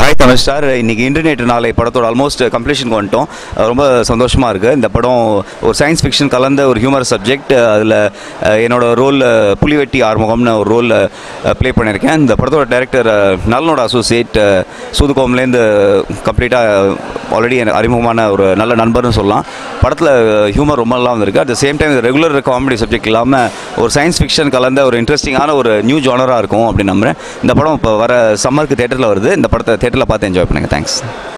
hi Tamil star இன்னைக்கு internet நாளை படத்தோட ஆல்மோஸ்ட் கம்ப்ளீஷனுக்கு வந்துட்டோம் அஹ் ரொம்ப சந்தோஷமாக இருக்குது இந்த படம் ஒரு சயின்ஸ் ஃபிக்ஷன் கலந்த ஒரு ஹியூமர் சப்ஜெக்ட் அதில் என்னோட ரோல் புலிவெட்டி ஆறுமுகம்னு ஒரு ரோலில் ப்ளே பண்ணியிருக்கேன் இந்த படத்தோட டைரக்டர் நலனோட அசோசியேட் சூதுகோம்லேருந்து கம்ப்ளீட்டாக ஆல்ரெடி எனக்கு அறிமுகமான ஒரு நல்ல நண்பர்னு சொல்லலாம் படத்தில் ஹியூமர் ரொம்ப நல்லா வந்திருக்கு at the same time regular comedy subject இல்லாமல் ஒரு சயின்ஸ் ஃபிக்ஷன் கலந்த ஒரு இன்ட்ரெஸ்டிங்கான ஒரு நியூ ஜானராக இருக்கும் அப்படின்னு நம்புகிறேன் இந்த படம் இப்போ வர சம்மருக்கு தேட்டரில் வருது இந்த படத்தை தேட்டரில் பார்த்து என்ஜாய் பண்ணுங்கள் தேங்க்ஸ்